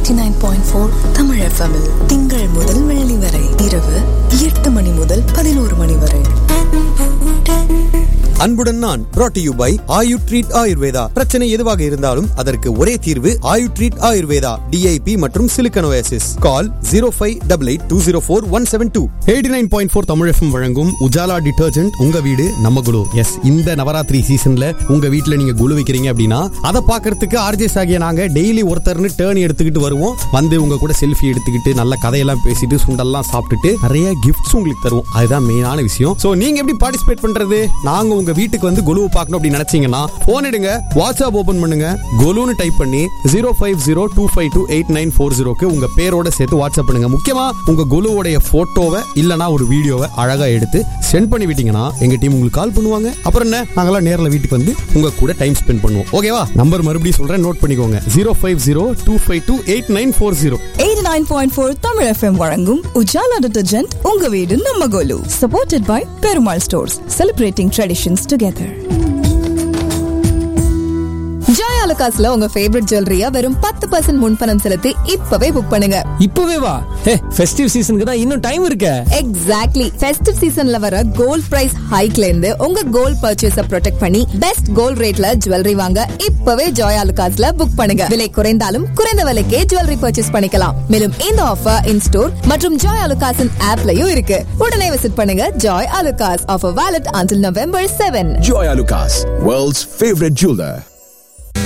Eighty nine point four Tamil எஃப்எம்மில் திங்கள் முதல் வெள்ளி வரை இரவு எட்டு மணி முதல் பதினோரு மணி வரை அன்புடன் நான் brought to you by Ayu treat Ayurveda பிரச்சனை எதுவாக இருந்தாலும் அதற்கு ஒரே தீர்வு ஆயு ட்ரீட் ஆயுர்வேதா டிஐபி மற்றும் சிலிக்கனோயாசிஸ் call zero five double eight two zero four one seven two eighty nine point four Tamil FM வழங்கும் உஜாலா டிட்டர்ஜென்ட் உங்க வீடு நம்ம குழு எஸ் இந்த நவராத்திரி சீசன்ல உங்க வீட்ல நீங்க குழு வைக்கிறீங்க அப்படின்னா அதை பாக்குறதுக்கு ஆர்ஜேஸ் ஆகிய நாங்க டெய்லி ஒருத்தர்னு டேர்ன் எடுத்துக்கிட்டு வருவோம் வந்து உங்க கூட செல்ஃபி எடுத்துக்கிட்டு நல்ல கதையெல்லாம் பேசிட்டு சுண்டெல்லாம் சாப்பிட்டுட்டு நிறைய கிஃப்ட்ஸ் உங்களுக்கு தருவோம் அதுதான் மெயினான விஷயம் சோ நீங்க எப்படி பார்ட்டிசிபேட் பண்றது நாங்க உங்க வீட்டுக்கு வந்து குழுவை பார்க்கணும் அப்படின்னு நினைச்சீங்கன்னா போன் எடுங்க வாட்ஸ்அப் ஓபன் பண்ணுங்க குலுன்னு டைப் பண்ணி zero five zero two five two eight nine four ஜீரோக்கு உங்க பேரோட சேர்த்து வாட்ஸ்அப் பண்ணுங்க முக்கியமா உங்க குழுவோடைய போட்டோவை இல்லனா ஒரு வீடியோவை அழகா எடுத்து சென்ட் பண்ணி விட்டீங்கன்னா எங்க டீம் உங்களுக்கு கால் பண்ணுவாங்க அப்புறம் என்ன நாங்கெல்லாம் நேர்ல வீட்டுக்கு வந்து உங்க கூட டைம் ஸ்பெண்ட் பண்ணுவோம் ஓகேவா நம்பர் மறுபடியும் சொல்றேன் நோட் பண்ணிக்கோங்க zero five zero two five two eight nine four zero eighty nine point four Tamil FM வழங்கும் உஜாலா டிட்டர்ஜென்ட் உங்க வீடு நம்ம Golu supported by Perumal stores celebrating traditions together Joy அலுகாஸ்ல உங்க ஃபேவரட் ஜுவல்லரியா வெறும் பத்து பர்சன்ட் முன்பணம் செலுத்தி இப்பவே புக் பண்ணுங்க இப்பவே வா ஹே ஃபெஸ்டிவ் சீசனுக்கு தான் இன்னும் டைம் இருக்க எக்ஸாக்ட்லி ஃபெஸ்டிவ் சீசன்ல வர கோல்ட் பிரைஸ் ஹைக்ல இருந்து உங்க கோல்ட் பர்ச்சேஸ ப்ரொடெக்ட் பண்ணி பெஸ்ட் கோல்ட் ரேட்ல ஜுவல்லரி வாங்க இப்பவே ஜாய் அலுகாஸ்ல புக் பண்ணுங்க விலை குறைந்தாலும் குறைந்த விலைக்கே ஜுவல்லரி பர்ச்சேஸ் பண்ணிக்கலாம் மேலும் இந்த ஆஃபர் இன் ஸ்டோர் மற்றும் ஜாய் அலுகாஸின் ஆப்லயும் இருக்கு உடனே விசிட் பண்ணுங்க Joy Alukkas offer valid until November seven Joy Alucas, world's favorite jeweler.